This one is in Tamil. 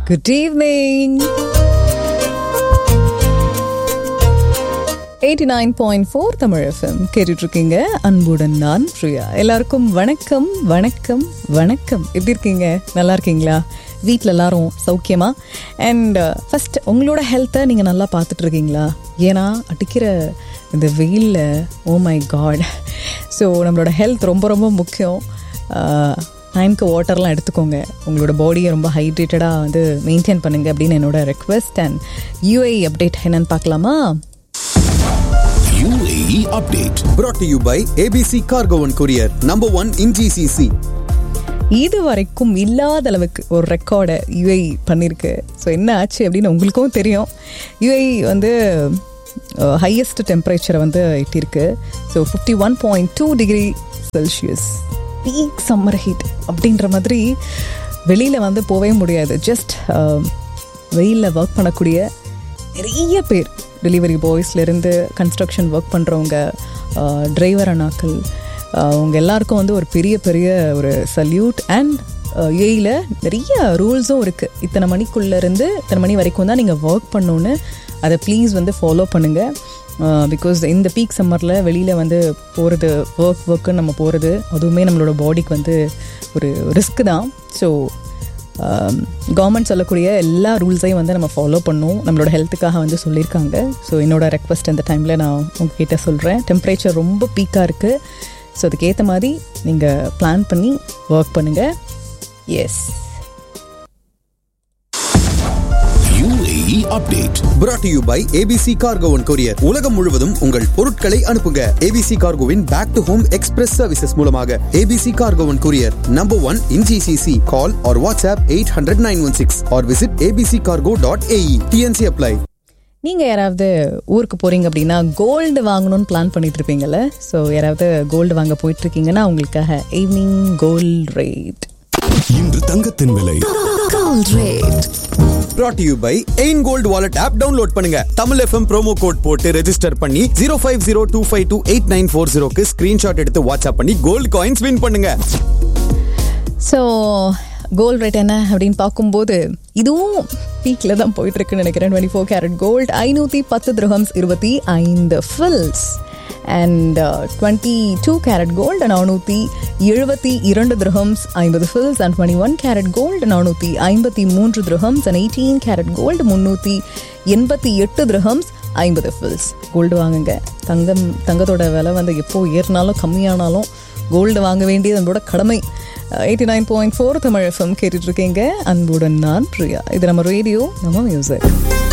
Good evening eighty nine point four Tamil FM கேட்டுட்டு இருக்கீங்க அன்புடன் நான் பிரியா எல்லாருக்கும் வணக்கம் வணக்கம் வணக்கம் எப்படி இருக்கீங்க நல்லா இருக்கீங்களா வீட்டில் எல்லாரும் சௌக்கியமா அண்ட் ஃபஸ்ட் உங்களோட ஹெல்த்தை நீங்கள் நல்லா பார்த்துட்டு இருக்கீங்களா ஏன்னா அடிக்கிற இந்த வெயிலில் ஓ மை காட் ஸோ நம்மளோட ஹெல்த் ரொம்ப ரொம்ப முக்கியம் டைம்க்கு வாட்டர்லாம் எடுத்துக்கோங்க உங்களோட பாடியை ரொம்ப ஹைட்ரேட்டடாக வந்து மெயின்டைன் பண்ணுங்க அப்படின்னு என்னோட ரெக்வெஸ்ட் அண்ட் யூஏ அப்டேட் என்னன்னு பார்க்கலாமா UAE update. brought to you by ABC Cargo and Courier, number one in GCC. இது வரைக்கும் இல்லாத அளவுக்கு ஒரு ரெக்கார்டை யுஐ பண்ணியிருக்கு ஸோ என்ன ஆச்சு அப்படின்னு உங்களுக்கும் தெரியும் யுஐ வந்து ஹையஸ்ட் டெம்பரேச்சரை வந்து எட்டியிருக்கு so fifty one point two degree Celsius peak summer heat அப்படின்ற மாதிரி வெளியில் வந்து போகவே முடியாது ஜஸ்ட் வெயிலில் ஒர்க் பண்ணக்கூடிய நிறைய பேர் டெலிவரி பாய்ஸ்லேருந்து கன்ஸ்ட்ரக்ஷன் ஒர்க் பண்ணுறவங்க டிரைவர் அண்ணாக்கள் அவங்க எல்லாருக்கும் வந்து ஒரு பெரிய பெரிய ஒரு சல்யூட் அண்ட் ஏயில் நிறைய ரூல்ஸும் இருக்குது இத்தனை மணிக்குள்ளேருந்து இத்தனை மணி வரைக்கும் தான் நீங்கள் ஒர்க் பண்ணணுன்னு அதை ப்ளீஸ் வந்து ஃபாலோ பண்ணுங்கள் பிகாஸ் இந்த பீக் சம்மரில் வெளியில் வந்து போகிறது ஒர்க் ஒர்க்குன்னு நம்ம போகிறது அதுவுமே நம்மளோட பாடிக்கு வந்து ஒரு ரிஸ்க் தான் ஸோ கவர்மெண்ட் சொல்லக்கூடிய எல்லா ரூல்ஸையும் வந்து நம்ம ஃபாலோ பண்ணணும் நம்மளோட ஹெல்த்துக்காக வந்து சொல்லியிருக்காங்க ஸோ என்னோட ரெக்வஸ்ட் அந்த டைமில் நான் உங்ககிட்ட சொல்கிறேன் டெம்பரேச்சர் ரொம்ப பீக்காக இருக்குது ஸோ அதுக்கேற்ற மாதிரி நீங்கள் பிளான் பண்ணி ஒர்க் பண்ணுங்கள் yes UAE update. brought to you by ABC Cargo and Courier. உலகம் முழுவதும் உங்கள் பொருட்களை அனுப்புங்க ABC Cargoவின் back to home express services மூலமாக ABC Cargo and Courier, number one in GCC. Call or WhatsApp 800 916 or visit abccargo.ae. TNC apply. நீங்கள் யாராவது ஊருக்கு போகிறீங்க அப்படின்னா கோல்டு வாங்கணும்னு பிளான் பண்ணிட்டு இருப்பீங்கல்ல ஸோ யாராவது கோல்டு வாங்க போயிட்டு இருக்கீங்கன்னா உங்களுக்காக ஈவினிங் கோல்ட் ரேட் இன்று தங்கத்தின் விலை brought to you by Ain Gold Wallet app download பண்ணுங்க தமிழ் FM promo code போட்டு ரெஜிஸ்டர் பண்ணி 0502528940 க்கு ஸ்கிரீன்ஷாட் எடுத்து வாட்ஸ்அப் பண்ணி கோல்ட் காயின்ஸ் வின் பண்ணுங்க ஸோ கோல்ட் ரேட் என்ன அப்படின்னு பார்க்கும்போது இதுவும் பீக்கில் தான் போயிட்டு இருக்குன்னு நினைக்கிறேன் டுவெண்ட்டி ஃபோர் கேரட் கோல்ட் ஐநூற்றி பத்து திரஹம்ஸ் இருபத்தி ஐந்து fils and twenty two carat gold நானூற்றி எழுபத்தி இரண்டு திரஹம்ஸ் ஐம்பது fils and twenty one carat gold நானூற்றி ஐம்பத்தி மூன்று dirhams and eighteen carat gold முந்நூற்றி எண்பத்தி எட்டு திரஹம்ஸ் ஐம்பது ஃபில்ஸ் கோல்டு வாங்குங்க தங்கம் தங்கத்தோட விலை வந்து எப்போ ஏறினாலும் கம்மியானாலும் கோல்டு வாங்க வேண்டியது நம்மளோட கடமை eighty nine point four Tamil FM கேட்டுட்டு இருக்கீங்க அன்புடன் நான் பிரியா இது நம்ம ரேடியோ நம்ம மியூசிக்